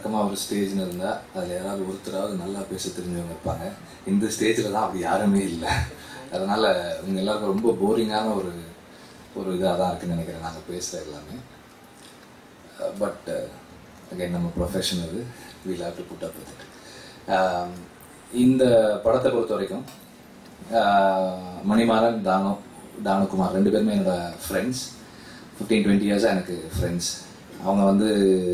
வழக்கமாக ஒரு ஸ்டேஜ்னு இருந்தால் அதில் யாராவது ஒருத்தராவது நல்லா பேச தெரிஞ்சவங்க இருப்பாங்க இந்த ஸ்டேஜில் தான் அப்படி யாருமே இல்லை அதனால் உங்க எல்லாருக்கும் ரொம்ப போரிங்கான ஒரு ஒரு இதாக தான் இருக்குன்னு நினைக்கிறேன் நாங்கள் பேசுகிற எல்லாமே பட் அகைன் நம்ம ப்ரொஃபஷன் அது we'll have to put up with இந்த படத்தை பொறுத்த வரைக்கும் ஆஹ், மணிமாறன் தானு தானுகுமார் ரெண்டு பேருமே என்னோட ஃப்ரெண்ட்ஸ் ஃபிஃப்டீன் டுவெண்ட்டி இயர்ஸாக எனக்கு ஃப்ரெண்ட்ஸ் அவங்க வந்து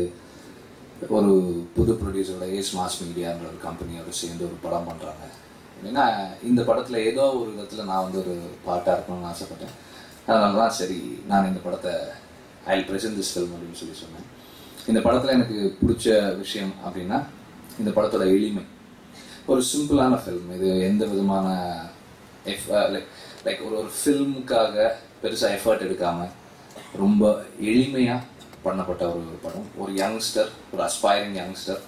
ஒரு புது ப்ரொடியூசரோட ஏஸ் மாஸ் மீடியான்ற ஒரு கம்பெனியோட சேர்ந்து ஒரு படம் பண்ணுறாங்க ஏன்னா இந்த படத்தில் ஏதோ ஒரு விதத்தில் நான் வந்து ஒரு பாட்டாக இருக்கணும்னு ஆசைப்பட்டேன் அதனால தான் சரி நான் இந்த படத்தை ஐ பிரசன்ட் திஸ் ஃபில்ம் அப்படின்னு சொல்லி சொன்னேன் இந்த படத்தில் எனக்கு பிடிச்ச விஷயம் அப்படின்னா இந்த படத்தோட எளிமை ஒரு சிம்பிளான ஃபில்ம் இது எந்த விதமான எஃப் லைக் லைக் ஒரு ஒரு ஃபில்முக்காக பெருசாக எஃபர்ட் எடுக்காமல் ரொம்ப எளிமையாக பண்ணப்பட்ட ஒரு படம் ஒரு யங்ஸ்டர் ஒரு அஸ்பைரிங் யங்ஸ்டர்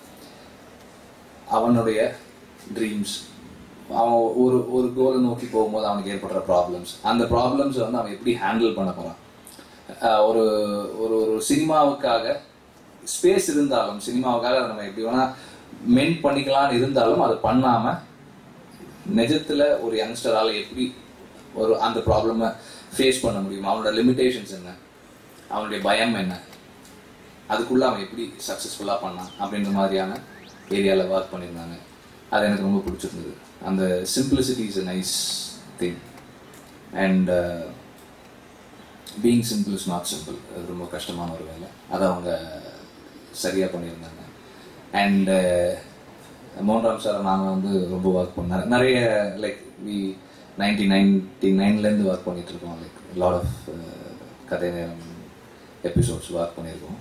அவனுடைய ட்ரீம்ஸ் அவன் ஒரு ஒரு கோலை நோக்கி போகும்போது அவனுக்கு ஏற்படுற ப்ராப்ளம்ஸ் அந்த ப்ராப்ளம்ஸை வந்து அவன் எப்படி ஹேண்டில் பண்ண போகிறான் ஒரு ஒரு ஒரு சினிமாவுக்காக ஸ்பேஸ் இருந்தாலும் சினிமாவுக்காக அதை நம்ம எப்படி வேணால் மென் பண்ணிக்கலாம்னு இருந்தாலும் அதை பண்ணாமல் நிஜத்தில் ஒரு யங்ஸ்டரால் எப்படி ஒரு அந்த ப்ராப்ளமை ஃபேஸ் பண்ண முடியும் அவனோட லிமிட்டேஷன்ஸ் என்ன அவனுடைய பயம் என்ன அதுக்குள்ளே அவன் எப்படி சக்ஸஸ்ஃபுல்லாக பண்ணான் அப்படின்ற மாதிரியான ஏரியாவில் ஒர்க் பண்ணியிருந்தாங்க அது எனக்கு ரொம்ப பிடிச்சிருந்தது அந்த simplicity is a nice thing and being simple is not simple அது ரொம்ப கஷ்டமான ஒரு வேலை அதை அவங்க சரியாக பண்ணியிருந்தாங்க அண்டு மோகன்ராம் சார் நாங்கள் வந்து ரொம்ப ஒர்க் பண்ணார் நிறைய லைக் வி நைன்டி நைன்டி நைன்லேருந்து ஒர்க் பண்ணிட்டு இருக்கோம் லைக் லாட் ஆஃப் கதை நேரம் எபிசோட்ஸ் ஒர்க் பண்ணியிருக்கோம்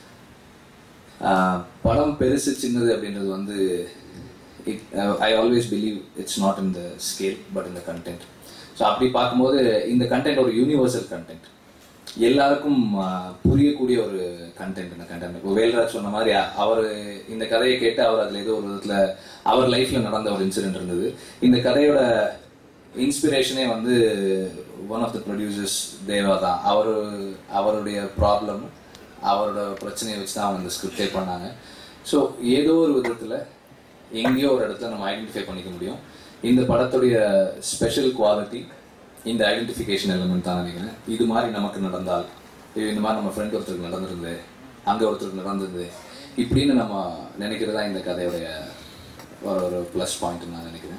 ஆஹ் படம் பெருசு சின்னது அப்படின்றது வந்து it I always believe it's not in the scale but in the content so அப்படி பார்க்கும்போது இந்த கண்டென்ட் ஒரு யூனிவர்சல் கண்டென்ட் எல்லாருக்கும் ஆஹ், புரியக்கூடிய ஒரு கண்டென்ட் இந்த கண்டென்ட் இப்போ வேல்ராஜ் சொன்ன மாதிரி அவர் இந்த கதையை கேட்டு அவர் அதில் ஏதோ ஒரு விதத்தில் அவர் லைஃப்பில் நடந்த ஒரு இன்சிடென்ட் இருந்தது இந்த கதையோட இன்ஸ்பிரேஷனே வந்து one of the producers Deva தான் அவர் அவருடைய ப்ராப்ளம் அவரோட பிரச்சனையை வச்சு தான் அவங்க இந்த ஸ்கிரிப்டே பண்ணாங்க ஸோ ஏதோ ஒரு விதத்தில் எங்கேயோ ஒரு இடத்துல நம்ம ஐடென்டிஃபை பண்ணிக்க முடியும் இந்த படத்துடைய ஸ்பெஷல் குவாலிட்டி இந்த ஐடென்டிஃபிகேஷன் எலிமெண்ட் தான் நினைக்கிறேன் இது மாதிரி நமக்கு நடந்தால் இது இந்த மாதிரி நம்ம ஃப்ரெண்ட் ஒருத்தருக்கு நடந்திருந்து அங்கே ஒருத்தருக்கு நடந்தது இப்படின்னு நம்ம நினைக்கிறதா இந்த கதையுடைய ஒரு ஒரு ப்ளஸ் பாயிண்ட் நான் நினைக்கிறேன்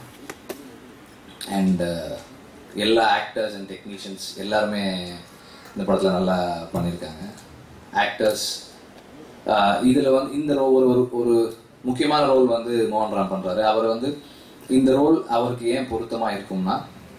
அண்ட் எல்லா ஆக்டர்ஸ் அண்ட் டெக்னீஷியன்ஸ் எல்லாருமே இந்த படத்தில் நல்லா பண்ணியிருக்காங்க ஆக்டர்ஸ் இதில் வந்து இந்த ரோல் ஒரு ஒரு ஒரு முக்கியமான ரோல் வந்து மோகன் ராம் பண்ணுறாரு அவர் வந்து இந்த ரோல் அவருக்கு ஏன் பொருத்தமாக இருக்கும்னா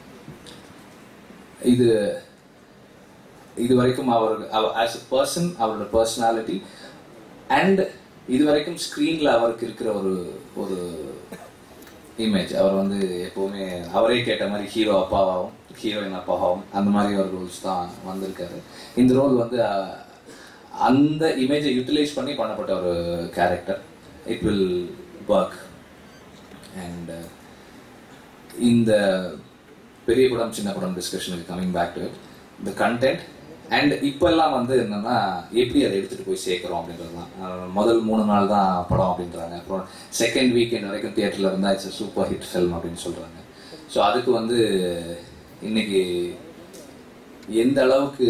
இது இது வரைக்கும் அவர் ஆஸ் அ பர்சன் அவரோட பர்சனாலிட்டி அண்ட் இது வரைக்கும் ஸ்க்ரீனில் அவருக்கு இருக்கிற ஒரு ஒரு இமேஜ் அவர் வந்து எப்போவுமே அவரே கேட்ட மாதிரி ஹீரோ அப்பாவாகவும் ஹீரோயின் அப்பாவாகவும் அந்த மாதிரி ஒரு ரோல்ஸ் தான் வந்திருக்காரு இந்த ரோல் வந்து அஹ், அந்த இமேஜை யூட்டிலைஸ் பண்ணி பண்ணப்பட்ட ஒரு character it will work and இந்த பெரிய படம் சின்ன படம் டிஸ்கஷனுக்கு coming back to it the content and இப்போல்லாம் வந்து என்னன்னா எப்படி அதை எடுத்துகிட்டு போய் சேர்க்குறோம் அப்படின்றது தான் அஹ் முதல் மூணு நாள் தான் படம் அப்படின்றாங்க அப்புறம் செகண்ட் வீக்கெண்ட் வரைக்கும் தியேட்டரில் இருந்தால் இட்ஸ் சூப்பர் ஹிட் ஃபில்ம் அப்படின்னு சொல்கிறாங்க ஸோ அதுக்கு வந்து இன்னைக்கு எந்த அளவுக்கு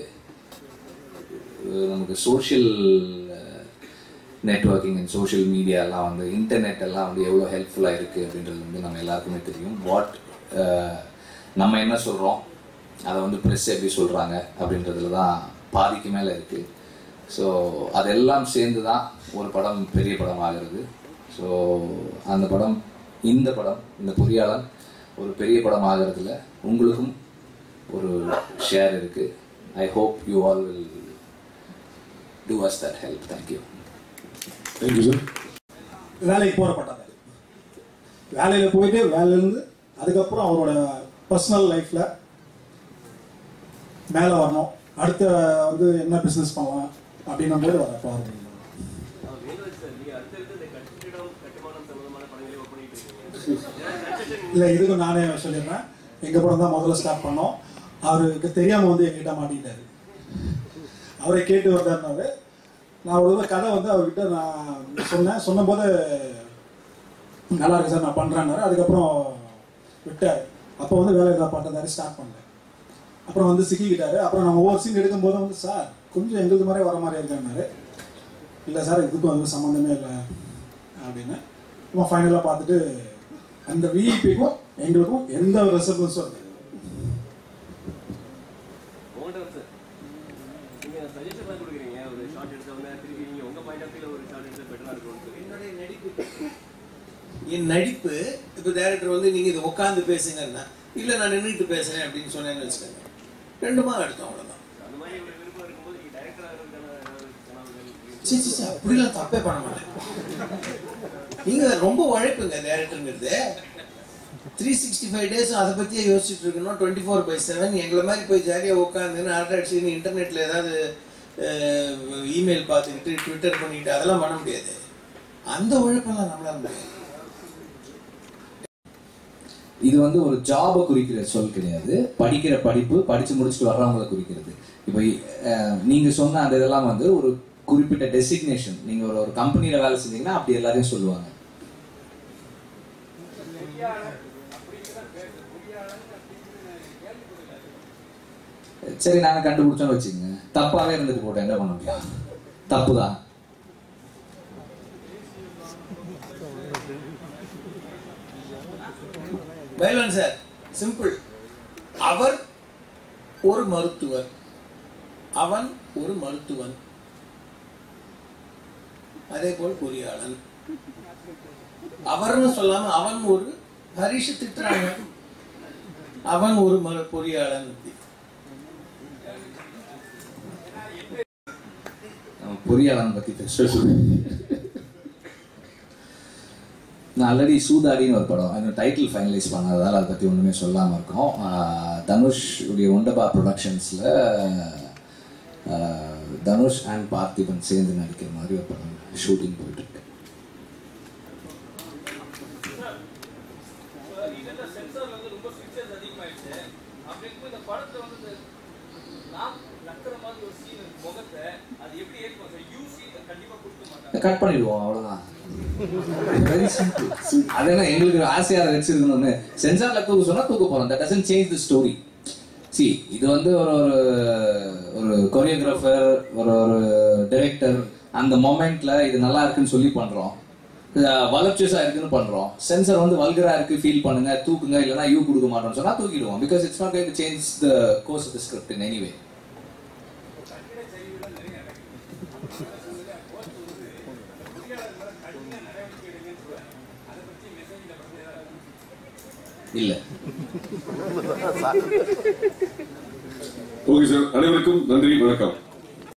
அஹ் நமக்கு சோஷியல் நெட்ஒர்க்கிங் அண்ட் சோஷியல் மீடியாலாம் வந்து இன்டர்நெட் எல்லாம் வந்து எவ்வளோ ஹெல்ப்ஃபுல்லாக இருக்குது அப்படின்றது வந்து நம்ம எல்லாருக்குமே தெரியும் வாட் நம்ம என்ன சொல்கிறோம் அதை வந்து ப்ரெஸ் எப்படி சொல்கிறாங்க அப்படின்றதுல தான் பாதிக்கு மேலே இருக்குது ஸோ அதெல்லாம் சேர்ந்து தான் ஒரு படம் பெரிய படம் ஆகிறது ஸோ அந்த படம் இந்த படம் இந்த பொறியாளன் ஒரு பெரிய படம் ஆகிறதுல உங்களுக்கும் ஒரு ஷேர் இருக்குது I hope you all will do us that help thank you thank you sir வேலைக்கு போகிறப்பட்டாங்க வேலையில் போயிட்டு வேலையிலேருந்து அதுக்கப்புறம் அவரோட பர்சனல் லைஃப்பில் மேலே வரணும் அடுத்த வந்து என்ன பிஸ்னஸ் பண்ணலாம் அப்படின்னும் போது வர பாருங்க வேலுவன் சார் நீங்க அடுத்தடுத்து இந்த கட்டிடம் கட்டுமானம் சம்பந்தமான படங்களே ஒர்க் பண்ணிட்டு இருக்கீங்க இல்லை இதுக்கும் நானே சொல்லிடுறேன் எங்கள் படம் தான் முதல்ல ஸ்டார்ட் பண்ணோம் அவருக்கு தெரியாமல் வந்து எங்கிட்ட மாட்டிக்கிட்டாரு அவரை கேட்டு வந்தாருனாரு நான் ஒரு தடவை கதை வந்து அவர்கிட்ட நான் சொன்னேன் சொன்னபோது நல்லா இருக்கு சார் நான் பண்ணுறேன்னாரு அதுக்கப்புறம் விட்டார் அப்போ வந்து வேலை ஏதாவது பண்ணுறதாரு ஸ்டார்ட் பண்ணேன் அப்புறம் வந்து சிக்கிக்கிட்டாரு அப்புறம் நம்ம ஒவ்வொரு சீன் எடுக்கும்போது வந்து சார் கொஞ்சம் எங்களுக்கு மாதிரி வர மாதிரி இருக்காரு இல்லை சார் இதுக்கும் வந்து சம்மந்தமே இல்லை அப்படின்னு நம்ம ஃபைனலாக பார்த்துட்டு அந்த விஇபிக்கும் எங்களுக்கும் எந்த ஒரு ரெசர்வன்ஸும் இல்லை மோகன் சார் நீங்க சஜஷன்லாம் கொடுக்குறீங்க ஒரு ஷார்ட் எடுத்தவங்க திருப்பி நீங்க உங்க பாயிண்ட் ஆஃப் வியூல ஒரு ஷார்ட் எடுத்தா பெட்டரா இருக்கும்னு சொல்லி என்னுடைய நடிப்பு என் நடிப்பு இப்போ டேரக்டர் வந்து நீங்க இது உட்காந்து பேசுங்கன்னா இல்ல நான் நின்றுட்டு பேசுறேன் அப்படின்னு சொன்னேன்னு வச்சுக்கோங்க ரெண்டுமா எடுத்தோம் அவ்வளவுதான் அந்த மாதிரி ஒரு விருப்பம் இருக்கும்போது நீங்க டைரக்டர் ஆகிறதுக்கான ஏதாவது கனவுகள் சரி சரி, சரி அப்படிலாம் தப்பே பண்ண மாட்டேன் நீங்க ரொம்ப உழைப்புங்க டேரக்டருங்கிறது த்ரீ சிக்ஸ்டி ஃபைவ் டேஸ் அதை பற்றியே யோசிச்சுட்டு இருக்கணும் டுவெண்ட்டி ஃபோர் பை செவன் எங்களை மாதிரி போய் ஜாலியாக உட்காந்துன்னு அரட்டை அடிச்சுன்னு இன்டர்நெட்டில் ஏதாவது இமெயில் பார்த்துக்கிட்டு ட்விட்டர் பண்ணிக்கிட்டு அதெல்லாம் பண்ண முடியாது அந்த உழைப்பெல்லாம் நம்மளால முடியாது இது வந்து ஒரு ஜாபை குறிக்கிற சொல் கிடையாது படிக்கிற படிப்பு படிச்சு முடிச்சுட்டு வர்றவங்களை குறிக்கிறது இப்போ அஹ், நீங்க சொன்ன அந்த இதெல்லாம் வந்து ஒரு குறிப்பிட்ட டெசிக்னேஷன் நீங்க ஒரு ஒரு கம்பெனியில வேலை செஞ்சீங்கன்னா அப்படி எல்லாரையும் சொல்லுவாங்க சரி நாங்க கண்டுபிடிச்சோம்னு வச்சுக்கோங்க தப்பாவே இருந்துட்டு போட்டோம் என்ன பண்ண முடியும் தப்புதான் பைலன் சார் சிம்பிள் அவர் ஒரு மருத்துவர் அவன் ஒரு மருத்துவன் அதே போல் பொறியாளன் அவர்னு சொல்லாம அவன் ஒரு ஹரிஷ் திட்டுறாங்க அவன் ஒரு மரு பொறியாளன் நம்ம பொறியாளன் பத்தி பேசுறோம் நான் ஆல்ரெடி சூதாடின்னு ஒரு படம் அந்த டைட்டில் ஃபைனலைஸ் பண்ணதால அதை பற்றி ஒன்றுமே சொல்லாமல் இருக்கோம் ஆஹ் தனுஷ் உடைய ஒண்டபா ப்ரொடக்ஷன்ஸில் தனுஷ் அண்ட் பார்த்திபன் சேர்ந்து நடிக்கிற மாதிரி ஒரு படம் ஷூட்டிங் போயிட்டு இருக்கு இதுல சென்சார் வந்து ரொம்ப ஃபீச்சர்ஸ் அதிகமாயிடுச்சு அப்படிங்கும்போது இந்த படத்தை வந்து இந்த நான் நக்கிற மாதிரி ஒரு சீன் முகத்தை அது எப்படி ஏற்படும் சார் யூசி கண்டிப்பா கொடுக்க மாட்டாங்க கட் பண்ணிடுவோம் அவ்வளோதான் வெரி சிம்பிள் அது என்ன எங்களுக்கு ஆசையாக அதை வச்சிருக்கணும்னு சென்சாரில் தூக்க சொன்னால் தூக்க போகிறோம் that doesn't change the story சி இது வந்து ஒரு ஒரு ஒரு கொரியோகிராஃபர் ஒரு ஒரு டைரக்டர் அந்த மொமெண்ட்ல இது நல்லா இருக்குன்னு சொல்லி பண்றோம் வலப்சஸா இருக்குன்னு பண்றோம் சென்சர் வந்து வல்கரா இருக்கு ஃபீல் பண்ணுங்க தூக்குங்க இல்லைன்னா யூ கொடுக்க மாட்டோம்னு சொன்னா தூக்கிடுவோம் because it's not going to change the course of the script in anyway இல்ல ஓகே சார் அனைவருக்கும் நன்றி வணக்கம்